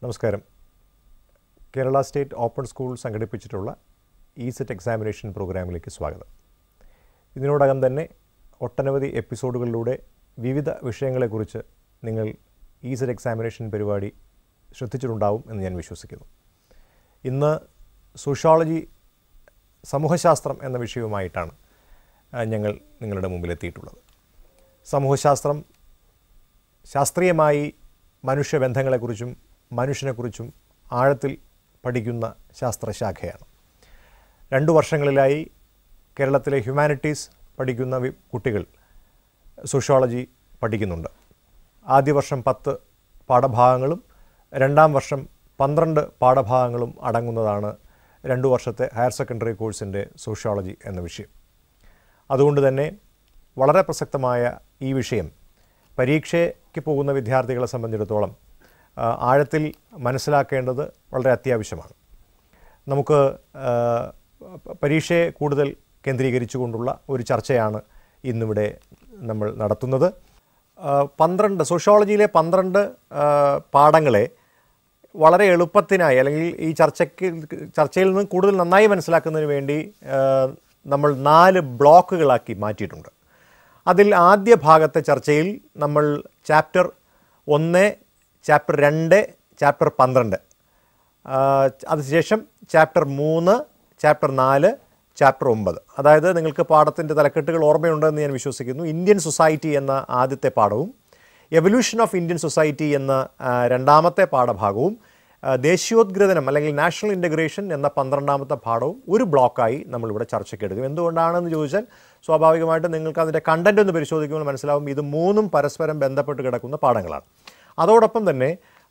നമസ്കാരം Kerala state open school സംഘടിപ്പിച്ചിട്ടുള്ള E set examination പ്രോഗ്രാമിലേക്ക് സ്വാഗതം ഇതിനോടകം തന്നെ ഒട്ടനവധി എപ്പിസോഡുകളിലൂടെ വിവിധ വിഷയങ്ങളെക്കുറിച്ച് നിങ്ങൾ ഇ സെറ്റ് എക്സാമിനേഷൻ പരിപാടി ശ്രദ്ധിച്ചിട്ടുണ്ടാവും എന്ന് ഞാൻ വിശ്വസിക്കുന്നു ഇന്ന് സോഷ്യോളജി സമൂഹശാസ്ത്രം എന്ന വിഷയവുമായിട്ടാണ് ആ, ഞങ്ങൾ നിങ്ങളുടെ മുമ്പിലെത്തിയിട്ടുള്ളത് സമൂഹശാസ്ത്രം ശാസ്ത്രീയമായി മനുഷ്യബന്ധങ്ങളെക്കുറിച്ചും മനുഷ്യനെക്കുറിച്ചും ആഴത്തിൽ പഠിക്കുന്ന ശാസ്ത്രശാഖയാണ് രണ്ടു വർഷങ്ങളിലായി കേരളത്തിലെ ഹ്യൂമാനിറ്റീസ് പഠിക്കുന്ന വി- കുട്ടികൾ സോഷ്യോളജി പഠിക്കുന്നുണ്ട് ആദ്യ വർഷം പത്ത് പാഠഭാഗങ്ങളും രണ്ടാം വർഷം പന്ത്രണ്ട് പാഠഭാഗങ്ങളും അടങ്ങുന്നതാണ് രണ്ടു വർഷത്തെ ഹയർ സെക്കൻഡറി കോഴ്സിൻ്റെ സോഷ്യോളജി എന്ന വിഷയം അതുകൊണ്ട് തന്നെ വളരെ പ്രസക്തമായ ഈ വിഷയം പരീക്ഷയ്ക്ക് പോകുന്ന വിദ്യാർത്ഥികളെ സംബന്ധിച്ചിടത്തോളം ആ, ആഴത്തിൽ മനസ്സിലാക്കേണ്ടത് വളരെ അത്യാവശ്യമാണ് നമുക്ക് ആ, പരീക്ഷയെ കൂടുതൽ കേന്ദ്രീകരിച്ചുകൊണ്ടുള്ള ഒരു ചർച്ചയാണ് ഇന്നിവിടെ നമ്മൾ നടത്തുന്നത് ആ, പന്ത്രണ്ട് സോഷ്യോളജിയിലെ പന്ത്രണ്ട് ആ, പാഠങ്ങളെ വളരെ എളുപ്പത്തിനായി അല്ലെങ്കിൽ ഈ ചർച്ചയ്ക്ക് ചർച്ചയിൽ നിന്ന് കൂടുതൽ നന്നായി മനസ്സിലാക്കുന്നതിന് വേണ്ടി ആ, നമ്മൾ നാല് ബ്ലോക്കുകളാക്കി മാറ്റിയിട്ടുണ്ട് അതിൽ ആദ്യ ഭാഗത്തെ ചർച്ചയിൽ നമ്മൾ ചാപ്റ്റർ ഒന്ന് ചാപ്റ്റർ രണ്ട് ചാപ്റ്റർ പന്ത്രണ്ട് ആ, അതിനുശേഷം ചാപ്റ്റർ മൂന്ന് ചാപ്റ്റർ നാല് ചാപ്റ്റർ ഒമ്പത് അതായത് നിങ്ങൾക്ക് പാഠത്തിൻ്റെ തലക്കെട്ടുകൾ ഓർമ്മയുണ്ടെന്ന് ഞാൻ വിശ്വസിക്കുന്നു ഇന്ത്യൻ സൊസൈറ്റി എന്ന ആദ്യത്തെ പാഠവും എവല്യൂഷൻ ഓഫ് ഇന്ത്യൻ സൊസൈറ്റി എന്ന ആ, രണ്ടാമത്തെ പാഠഭാഗവും ആ, ദേശീയോദ്ഗ്രഥനം അല്ലെങ്കിൽ നാഷണൽ ഇൻ്റഗ്രേഷൻ എന്ന പന്ത്രണ്ടാമത്തെ പാഠവും ഒരു ബ്ലോക്കായി നമ്മളിവിടെ ചർച്ചയ്ക്കെടുക്കും എന്തുകൊണ്ടാണെന്ന് ചോദിച്ചാൽ സ്വാഭാവികമായിട്ടും നിങ്ങൾക്ക് അതിൻ്റെ കണ്ടന്റ് ഒന്ന് പരിശോധിക്കുമ്പോൾ മനസ്സിലാവും ഇത് മൂന്നും പരസ്പരം ബന്ധപ്പെട്ട് കിടക്കുന്ന പാഠങ്ങളാണ് അതോടൊപ്പം തന്നെ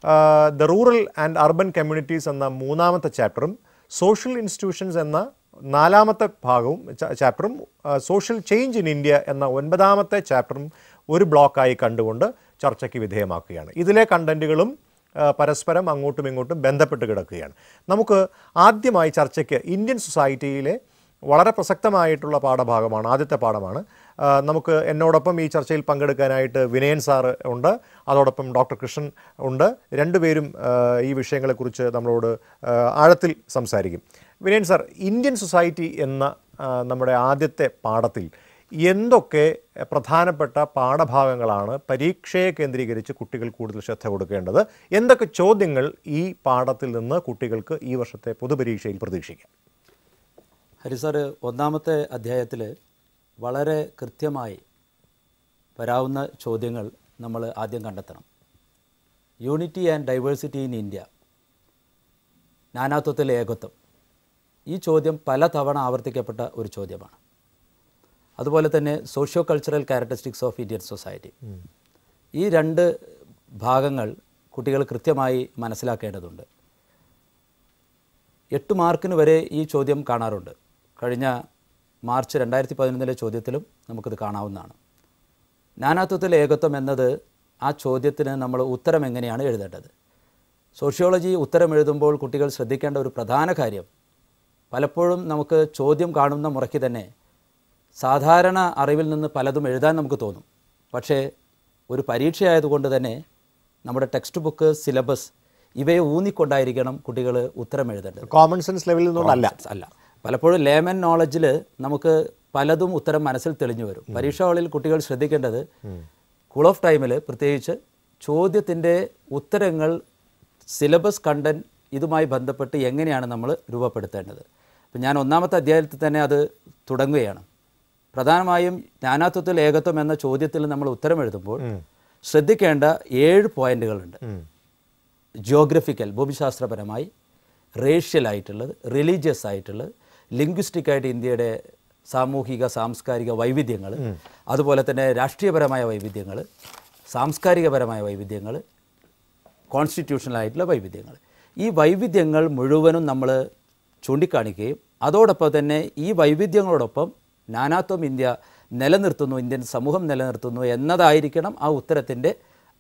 the rural and urban communities എന്ന മൂന്നാമത്തെ ചാപ്റ്ററും സോഷ്യൽ ഇൻസ്റ്റിറ്റ്യൂഷൻസ് എന്ന നാലാമത്തെ ഭാഗവും ച- ചാപ്റ്ററും സോഷ്യൽ ചേഞ്ച് ഇൻ ഇന്ത്യ എന്ന ഒൻപതാമത്തെ ചാപ്റ്ററും ഒരു ബ്ലോക്കായി കണ്ടുകൊണ്ട് ചർച്ചയ്ക്ക് വിധേയമാക്കുകയാണ് ഇതിലെ കണ്ടന്റുകളും ആ, പരസ്പരം അങ്ങോട്ടും ഇങ്ങോട്ടും ബന്ധപ്പെട്ട് കിടക്കുകയാണ് നമുക്ക് ആദ്യമായി ചർച്ചയ്ക്ക് ഇന്ത്യൻ സൊസൈറ്റിയിലെ വളരെ പ്രസക്തമായിട്ടുള്ള പാഠഭാഗമാണ് ആദ്യത്തെ പാഠമാണ് ആ, നമുക്ക് എന്നോടൊപ്പം ഈ ചർച്ചയിൽ പങ്കെടുക്കാനായിട്ട് വിനയൻ സാറ് ഉണ്ട് അതോടൊപ്പം ഡോക്ടർ കൃഷ്ണൻ ഉണ്ട് രണ്ടുപേരും ആ, ഈ വിഷയങ്ങളെക്കുറിച്ച് നമ്മളോട് ആ, ആഴത്തിൽ സംസാരിക്കും വിനയൻ സാർ ഇന്ത്യൻ സൊസൈറ്റി എന്ന ആ, നമ്മുടെ ആദ്യത്തെ പാഠത്തിൽ എന്തൊക്കെ പ്രധാനപ്പെട്ട പാഠഭാഗങ്ങളാണ് പരീക്ഷയെ കേന്ദ്രീകരിച്ച് കുട്ടികൾ കൂടുതൽ ശ്രദ്ധ കൊടുക്കേണ്ടത് എന്തൊക്കെ ചോദ്യങ്ങൾ ഈ പാഠത്തിൽ നിന്ന് കുട്ടികൾക്ക് ഈ വർഷത്തെ പൊതുപരീക്ഷയിൽ പ്രതീക്ഷിക്കാം ഹരി സാറ് ഒന്നാമത്തെ അധ്യായത്തിൽ വളരെ കൃത്യമായി വരാവുന്ന ചോദ്യങ്ങൾ നമ്മൾ ആദ്യം കണ്ടെത്തണം unity and diversity in India നാനാത്വത്തിലെ ഏകത്വം ഈ ചോദ്യം പല തവണ ആവർത്തിക്കപ്പെട്ട ഒരു ചോദ്യമാണ് അതുപോലെ തന്നെ socio cultural characteristics of Indian society ഈ രണ്ട് ഭാഗങ്ങൾ കുട്ടികൾ കൃത്യമായി മനസ്സിലാക്കേണ്ടതുണ്ട് എട്ട് മാർക്കിന് വരെ ഈ ചോദ്യം കാണാറുണ്ട് കഴിഞ്ഞ മാർച്ച് രണ്ടായിരത്തി പതിനൊന്നിലെ ചോദ്യത്തിലും നമുക്കിത് കാണാവുന്നതാണ് നാനാത്വത്തിൽ ഏകത്വം എന്നത് ആ ചോദ്യത്തിന് നമ്മൾ ഉത്തരം എങ്ങനെയാണ് എഴുതേണ്ടത് സോഷ്യോളജി ഉത്തരം എഴുതുമ്പോൾ കുട്ടികൾ ശ്രദ്ധിക്കേണ്ട ഒരു പ്രധാന കാര്യം പലപ്പോഴും നമുക്ക് ചോദ്യം കാണുന്ന മുറയ്ക്ക് തന്നെ സാധാരണ അറിവിൽ നിന്ന് പലതും എഴുതാൻ നമുക്ക് തോന്നും പക്ഷേ ഒരു പരീക്ഷയായതുകൊണ്ട് തന്നെ നമ്മുടെ ടെക്സ്റ്റ് ബുക്ക് സിലബസ് ഇവയെ ഊന്നിക്കൊണ്ടായിരിക്കണം കുട്ടികൾ ഉത്തരം എഴുതേണ്ടത് കോമൺ സെൻസ് ലെവലിൽ നിന്നുള്ളതല്ല അല്ല പലപ്പോഴും ലേമൻ നോളജിൽ നമുക്ക് പലതും ഉത്തരം മനസ്സിൽ തെളിഞ്ഞു വരും പരീക്ഷ ഹാളിൽ കുട്ടികൾ ശ്രദ്ധിക്കേണ്ടത് കൂൾ ഓഫ് ടൈമിൽ പ്രത്യേകിച്ച് ചോദ്യത്തിൻ്റെ ഉത്തരങ്ങൾ സിലബസ് കണ്ടന്റ് ഇതുമായി ബന്ധപ്പെട്ട് എങ്ങനെയാണ് നമ്മൾ രൂപപ്പെടുത്തേണ്ടത് അപ്പം ഞാൻ ഒന്നാമത്തെ അധ്യായത്തിൽ തന്നെ അത് തുടങ്ങുകയാണ് പ്രധാനമായും നാനാത്വത്തിൽ ഏകത്വം എന്ന ചോദ്യത്തിൽ നമ്മൾ ഉത്തരം എഴുതുമ്പോൾ ശ്രദ്ധിക്കേണ്ട ഏഴ് പോയിന്റുകളുണ്ട് ജിയോഗ്രഫിക്കൽ ഭൂമിശാസ്ത്രപരമായി റേഷ്യൽ ആയിട്ടുള്ളത് റിലീജിയസ് ആയിട്ടുള്ളത് ലിംഗ്വിസ്റ്റിക് ആയിട്ട് ഇന്ത്യയുടെ സാമൂഹിക സാംസ്കാരിക വൈവിധ്യങ്ങൾ അതുപോലെ തന്നെ രാഷ്ട്രീയപരമായ വൈവിധ്യങ്ങൾ സാംസ്കാരികപരമായ വൈവിധ്യങ്ങൾ കോൺസ്റ്റിറ്റ്യൂഷണൽ ആയിട്ടുള്ള വൈവിധ്യങ്ങൾ ഈ വൈവിധ്യങ്ങൾ മുഴുവനും നമ്മൾ ചൂണ്ടിക്കാണിക്കുകയും അതോടൊപ്പം തന്നെ ഈ വൈവിധ്യങ്ങളോടൊപ്പം നാനാത്വം ഇന്ത്യ നിലനിർത്തുന്നു ഇന്ത്യൻ സമൂഹം നിലനിർത്തുന്നു എന്നതായിരിക്കണം ആ ഉത്തരത്തിൻ്റെ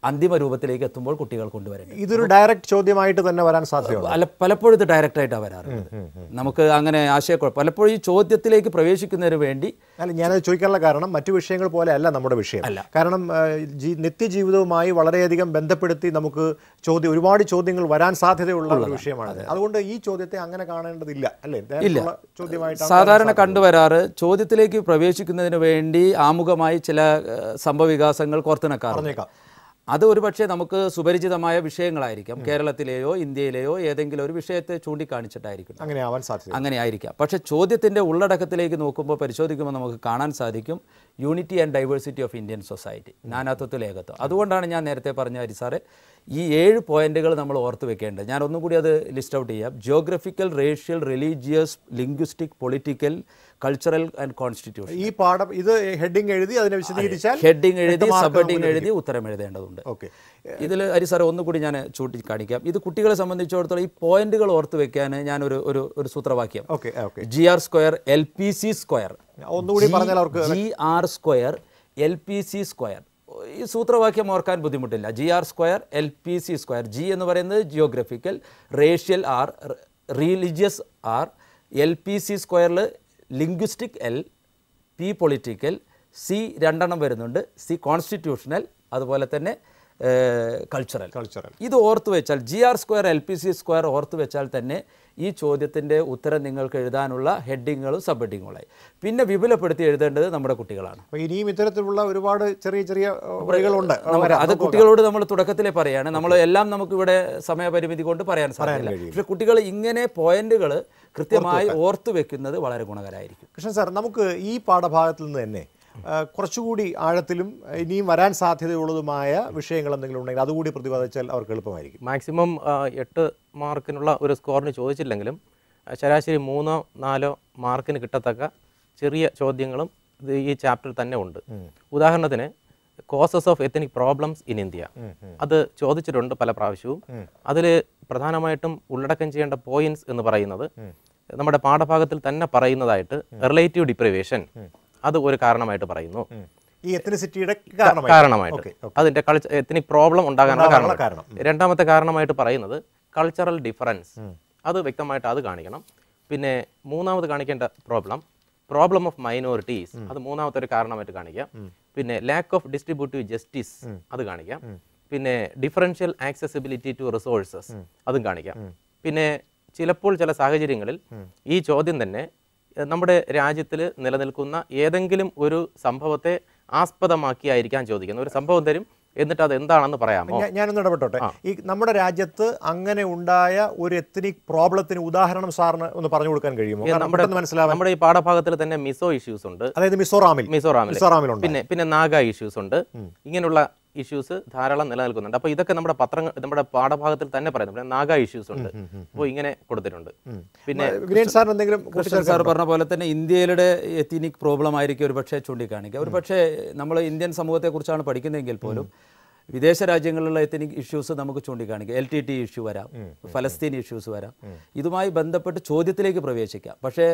അന്തിമ രൂപത്തിലേക്ക് എത്തുമ്പോൾ കുട്ടികൾ കൊണ്ടുവരേണ്ടത് ഇതൊരു ഡയറക്റ്റ് ചോദ്യമായിട്ട് തന്നെ വരാൻ സാധ്യതയുണ്ട് പല പലപ്പോഴും ഇത് ഡയറക്റ്റ് ആയിട്ടാണ് വരാറുള്ളത് നമുക്ക് അങ്ങനെ ആശയക്കുഴപ്പം പലപ്പോഴും ഈ ചോദ്യത്തിലേക്ക് പ്രവേശിക്കുന്നതിന് വേണ്ടി അല്ല ഞാനത് ചോദിക്കാനുള്ള കാരണം മറ്റു വിഷയങ്ങൾ പോലെ അല്ല നമ്മുടെ വിഷയം അല്ല. കാരണം ആ, ജീ- നിത്യജീവിതവുമായി വളരെയധികം ബന്ധപ്പെടുത്തി നമുക്ക് ചോദ്യം ഒരുപാട് ചോദ്യങ്ങൾ വരാൻ സാധ്യതയുള്ള ഒരു വിഷയമാണ് അതുകൊണ്ട് ഈ ചോദ്യത്തെ അങ്ങനെ കാണേണ്ടതില്ല അല്ലേ നേരത്തുള്ള ചോദ്യമായിട്ടാണ് സാധാരണ കണ്ടുവരാറ് ചോദ്യത്തിലേക്ക് പ്രവേശിക്കുന്നതിന് വേണ്ടി ആമുഖമായി ചില ഏഹ്, സംഭവവികാസങ്ങൾ കോർത്തിണക്കാറുണ്ട് പറഞ്ഞേക്കാം അത് ഒരുപക്ഷെ നമുക്ക് സുപരിചിതമായ വിഷയങ്ങളായിരിക്കാം കേരളത്തിലെയോ ഇന്ത്യയിലെയോ ഏതെങ്കിലും ഒരു വിഷയത്തെ ചൂണ്ടിക്കാണിച്ചിട്ടായിരിക്കും അങ്ങനെ ആവാൻ സാധ്യത അങ്ങനെ ആയിരിക്കാം പക്ഷേ ചോദ്യത്തിൻ്റെ ഉള്ളടക്കത്തിലേക്ക് നോക്കുമ്പോൾ പരിശോധിക്കുമ്പോൾ നമുക്ക് കാണാൻ സാധിക്കും unity and diversity of Indian society നാനാത്വത്തിൽ ഏകത്വം അതുകൊണ്ടാണ് ഞാൻ നേരത്തെ പറഞ്ഞ ഹരി സാറേ ഈ ഏഴ് പോയിന്റുകൾ നമ്മൾ ഓർത്ത് വെക്കേണ്ടത് ഞാൻ ഒന്നും കൂടി അത് ലിസ്റ്റ് ഔട്ട് ചെയ്യാം geographical racial religious linguistic political cultural and constitution ഈ പാഠം ഇത് ഹെഡിങ് എഴുതി അതിനെ വിശദീകരിച്ചാൽ ഹെഡിങ് എഴുതി എട്ട് മാർക്ക് സബ് ഹെഡിങ് നമുക്ക് എഴുതി ഉത്തരം എഴുതേണ്ടതുണ്ട് ഓക്കെ ഇതിൽ ഹരി സാറേ ഒന്നുകൂടി ഞാൻ ചൂണ്ടിക്കാണിക്കാം ഇത് കുട്ടികളെ സംബന്ധിച്ചിടത്തോളം ഈ പോയിന്റുകൾ ഓർത്ത് വെക്കാൻ ഞാനൊരു ഒരു ഒരു സൂത്രവാക്യം okay okay G R square L P C square ഒന്നുകൂടി പറഞ്ഞാൽ അവർക്ക് G R square L P C square ഈ സൂത്രവാക്യം ഓർക്കാൻ ബുദ്ധിമുട്ടില്ല G R square L P C square G എന്ന് പറയുന്നത് geographical racial R religious R L P C സ്ക്വയറിൽ linguistic L P political C രണ്ടെണ്ണം വരുന്നുണ്ട് സി കോൺസ്റ്റിറ്റ്യൂഷണൽ അതുപോലെ തന്നെ കൾച്ചറൽ കൾച്ചറൽ ഇത് ഓർത്ത് വെച്ചാൽ G R square L P C square ഓർത്ത് വെച്ചാൽ തന്നെ ഈ ചോദ്യത്തിൻ്റെ ഉത്തരം നിങ്ങൾക്ക് എഴുതാനുള്ള ഹെഡിങ്ങുകളും സബ് ഹെഡിങ്ങുകളായി പിന്നെ വിപുലപ്പെടുത്തി എഴുതേണ്ടത് നമ്മുടെ കുട്ടികളാണ് അപ്പൊ ഇനിയും ഇത്തരത്തിലുള്ള ഒരുപാട് ചെറിയ ചെറിയ ഏഹ്, വഴികളുണ്ട് അത് നമുക്ക് വരാം. അത് കുട്ടികളോട് നമ്മൾ തുടക്കത്തിലേ പറയാണ് നമ്മൾ എല്ലാം നമുക്ക് ഇവിടെ സമയപരിമിതി കൊണ്ട് പറയാൻ സാധിക്കില്ല പക്ഷെ കുട്ടികൾ ഇങ്ങനെ പോയിന്റുകൾ കൃത്യമായി ഓർത്ത് വെക്കുന്നത് വളരെ ഗുണകരമായിരിക്കും കൃഷ്ണൻ സാർ നമുക്ക് ഈ പാഠഭാഗത്തിൽ നിന്ന് തന്നെ ആ, കുറച്ചുകൂടി ആഴത്തിലും ഇനിയും വരാൻ സാധ്യതയുള്ളതുമായ വിഷയങ്ങൾ എന്തെങ്കിലും ഉണ്ടെങ്കിൽ അതുകൂടി പ്രതിപാദിച്ചാൽ അവർക്ക് എളുപ്പമായിരിക്കും മാക്സിമം ആ, എട്ട് മാർക്കിനുള്ള ഒരു സ്കോറിന് ചോദിച്ചില്ലെങ്കിലും ആ, ശരാശരി മൂന്നോ നാലോ മാർക്കിന് കിട്ടത്തക്ക ചെറിയ ചോദ്യങ്ങളും ഇത് ഈ ചാപ്റ്ററിൽ തന്നെ ഉണ്ട് ഉദാഹരണത്തിന് causes of ethnic problems in India അത് ചോദിച്ചിട്ടുണ്ട് പല പ്രാവശ്യവും അതിൽ പ്രധാനമായിട്ടും ഉള്ളടക്കം ചെയ്യേണ്ട പോയിന്റ്സ് എന്ന് പറയുന്നത് നമ്മുടെ പാഠഭാഗത്തിൽ തന്നെ പറയുന്നതായിട്ട് റിലേറ്റീവ് ഡിപ്രിവേഷൻ അത് ഒരു കാരണമായിട്ട് പറയുന്നു ഈ എത്തനിസിറ്റിയുടെ കാരണമായി കാരണമായിട്ട് ഓക്കെ അതിന്റെ കൾച്ചർ എത്തനിക് പ്രോബ്ലം ഉണ്ടാകാനുള്ള ഉണ്ടാകാനുള്ള കാരണം കാരണം. രണ്ടാമത്തെ കാരണമായിട്ട് പറയുന്നത് കൾച്ചറൽ ഡിഫറൻസ് അത് വ്യക്തമായിട്ട് അത് കാണിക്കണം പിന്നെ മൂന്നാമത് കാണിക്കേണ്ട പ്രോബ്ലം പ്രോബ്ലം ഓഫ് മൈനോറിറ്റീസ് അത് മൂന്നാമത്തെ ഒരു കാരണമായിട്ട് കാണിക്കാം പിന്നെ ലാക്ക് ഓഫ് ഡിസ്ട്രിബ്യൂട്ടീവ് ജസ്റ്റിസ് അത് കാണിക്കാം പിന്നെ ഡിഫറൻഷ്യൽ ആക്സസിബിലിറ്റി ടു റിസോഴ്സസ് അതും കാണിക്കാം പിന്നെ ചിലപ്പോൾ ചില സാഹചര്യങ്ങളിൽ ഈ ചോദ്യം തന്നെ എഹ് നമ്മുടെ രാജ്യത്തിൽ നിലനിൽക്കുന്ന ഏതെങ്കിലും ഒരു സംഭവത്തെ ആസ്പദമാക്കിയായിരിക്കാം ചോദിക്കുന്നത് ഒരു സംഭവം തരും എന്നിട്ട് അത് എന്താണെന്ന് പറയാമോ ഞാ- ഞാനൊന്ന് ഇടപെട്ടോട്ടെ ഈ നമ്മുടെ രാജ്യത്ത് അങ്ങനെ ഉണ്ടായ ഒരു എത്തനിക് പ്രോബ്ലത്തിന് ഉദാഹരണം സാറിന് ഒന്ന് പറഞ്ഞു കൊടുക്കാൻ കഴിയുമോ കാരണം നമ്മുടെ പെട്ടെന്ന് മനസ്സിലാവാൻ നമ്മുടെ ഈ പാഠഭാഗത്തിൽ തന്നെ മിസോ ഇഷ്യൂസ് ഉണ്ട് അതായത് മിസോറാമിൽ മിസോറാമിൽ മിസോറാമിലുണ്ട് പിന്നെ പിന്നെ നാഗ ഇഷ്യൂസ് ഉണ്ട് ഇങ്ങനെയുള്ള ഇഷ്യൂസ് ധാരാളം നിലനിൽക്കുന്നുണ്ട് അപ്പോൾ ഇതൊക്കെ നമ്മുടെ പത്രങ്ങൾ നമ്മുടെ പാഠഭാഗത്തിൽ തന്നെ പറയുന്നുണ്ട് പിന്നെ നാഗ ഇഷ്യൂസ് ഉണ്ട് അപ്പോൾ ഇങ്ങനെ കൊടുത്തിട്ടുണ്ട് പിന്നെ വിനയൻ സാറിന് എന്തെങ്കിലും കൃഷ്ണൻ സാർ പറഞ്ഞ പോലെ തന്നെ ഇന്ത്യയിലെ എത്തിനിക് പ്രോബ്ലം ആയിരിക്കും ഒരു പക്ഷേ ചൂണ്ടിക്കാണിക്കുക ഒരു പക്ഷേ നമ്മൾ ഇന്ത്യൻ സമൂഹത്തെക്കുറിച്ചാണ് പഠിക്കുന്നതെങ്കിൽ പോലും വിദേശ രാജ്യങ്ങളിലുള്ള എത്തിനിക് ഇഷ്യൂസ് നമുക്ക് ചൂണ്ടിക്കാണിക്കാം എൽ ടി ടി ഇഷ്യൂ വരാം ഫലസ്തീൻ ഇഷ്യൂസ് വരാം ഇതുമായി ബന്ധപ്പെട്ട് ചോദ്യത്തിലേക്ക് പ്രവേശിക്കാം പക്ഷേ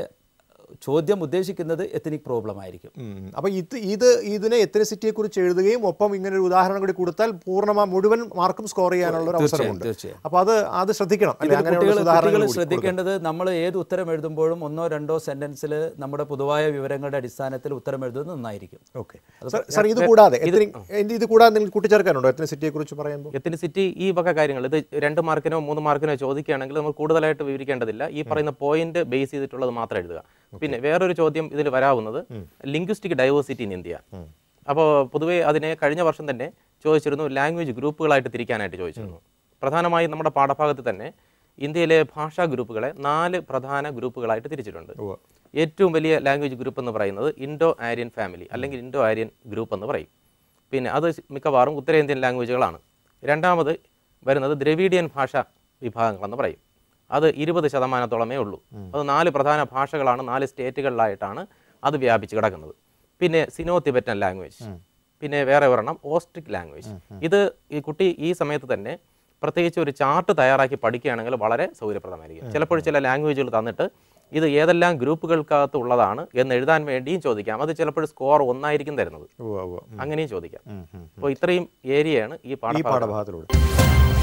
ചോദ്യം ഉദ്ദേശിക്കുന്നത് എത്തിനിക് പ്രോബ്ലം ആയിരിക്കും ഉം. അപ്പൊ ഇത് ഇത് ഇതിനെ എത്തനിസിറ്റിയെ കുറിച്ച് എഴുതുകയും ഒപ്പം ഇങ്ങനെ ഒരു ഉദാഹരണം കൂടി കൊടുത്താൽ പൂർണ്ണമാ മുഴുവൻ മാർക്കും സ്കോർ ചെയ്യാനുള്ള ഒരു അവസരമുണ്ട് തീർച്ചയായും. അപ്പൊ അത് അത് ശ്രദ്ധിക്കണം അല്ലെ ഇതിൽ അങ്ങനെയുള്ള കുട്ടികൾ ഉദാഹരണങ്ങൾ കുട്ടികൾ കൂടി ശ്രദ്ധിക്കേണ്ടത് നമ്മൾ ഏത് ഉത്തരം എഴുതുമ്പോഴും ഒന്നോ രണ്ടോ സെന്റൻസിൽ നമ്മുടെ പൊതുവായ വിവരങ്ങളുടെ അടിസ്ഥാനത്തിൽ ഉത്തരം എഴുതുന്നത് നന്നായിരിക്കും ഓക്കെ സാർ ഇത് കൂടാതെ ethnic- എന്ത് ഇത് കൂടാതെ നിങ്ങൾ കൂട്ടിച്ചേർക്കാനുണ്ടോ എത്തനിസിറ്റിയെ കുറിച്ച് പറയുമ്പോൾ എത്തനിസിറ്റി ഈ വക കാര്യങ്ങൾ ഇത് രണ്ട് മാർക്കിനോ മൂന്ന് മാർക്കിനോ ചോദിക്കുകയാണെങ്കിൽ നമ്മൾ കൂടുതലായിട്ട് വിവരിക്കേണ്ടതില്ല ഈ പറയുന്ന പോയിന്റ് ബേസ് ചെയ്തിട്ടുള്ളത് മാത്രം എഴുതുക പിന്നെ വേറൊരു ചോദ്യം ഇതിൽ വരാവുന്നത് ലിംഗ്വിസ്റ്റിക് ഡൈവേഴ്സിറ്റി ഇൻ ഇന്ത്യ അപ്പോൾ പൊതുവേ അതിനെ കഴിഞ്ഞ വർഷം തന്നെ ചോദിച്ചിരുന്നു ലാംഗ്വേജ് ഗ്രൂപ്പുകളായിട്ട് തിരിക്കാനായിട്ട് ചോദിച്ചിരുന്നു പ്രധാനമായും നമ്മുടെ പാഠഭാഗത്ത് തന്നെ ഇന്ത്യയിലെ ഭാഷാ ഗ്രൂപ്പുകളെ നാല് പ്രധാന ഗ്രൂപ്പുകളായിട്ട് തിരിച്ചിട്ടുണ്ട് ഏറ്റവും വലിയ ലാംഗ്വേജ് ഗ്രൂപ്പ് എന്ന് പറയുന്നത് ഇൻഡോ ആര്യൻ ഫാമിലി അല്ലെങ്കിൽ ഇൻഡോ ആര്യൻ ഗ്രൂപ്പ് എന്ന് പറയും പിന്നെ അത് മിക്കവാറും ഉത്തരേന്ത്യൻ ലാംഗ്വേജുകളാണ് രണ്ടാമത് വരുന്നത് ദ്രവീഡിയൻ ഭാഷ വിഭാഗങ്ങളെന്ന് പറയും അത് ഇരുപത് ശതമാനത്തോളമേ ഉള്ളൂ അത് നാല് പ്രധാന ഭാഷകളാണ് നാല് സ്റ്റേറ്റുകളിലായിട്ടാണ് അത് വ്യാപിച്ച് കിടക്കുന്നത് പിന്നെ സിനോ തിബറ്റൻ ലാംഗ്വേജ് പിന്നെ വേറെ ഒരെണ്ണം ഓസ്ട്രിക് ലാംഗ്വേജ് ഇത് ഈ കുട്ടി ഈ സമയത്ത് തന്നെ പ്രത്യേകിച്ച് ഒരു ചാർട്ട് തയ്യാറാക്കി പഠിക്കുകയാണെങ്കിൽ വളരെ സൗകര്യപ്രദമായിരിക്കും ചിലപ്പോൾ ചില ലാംഗ്വേജുകൾ തന്നിട്ട് ഇത് ഏതെല്ലാം ഗ്രൂപ്പുകൾക്കകത്ത് ഉള്ളതാണ് എന്ന് എഴുതാൻ വേണ്ടിയും ചോദിക്കാം അത് ചിലപ്പോൾ സ്കോർ ഒന്നായിരിക്കും തരുന്നത് ഉവ്വ് ഉവ്വ്. അങ്ങനെയും ചോദിക്കാം ഉം, ഉം. അപ്പോൾ ഇത്രയും ഏരിയയാണ് ഈ ഈ പാഠഭാഗം പാഠഭാഗത്തിലൂടെ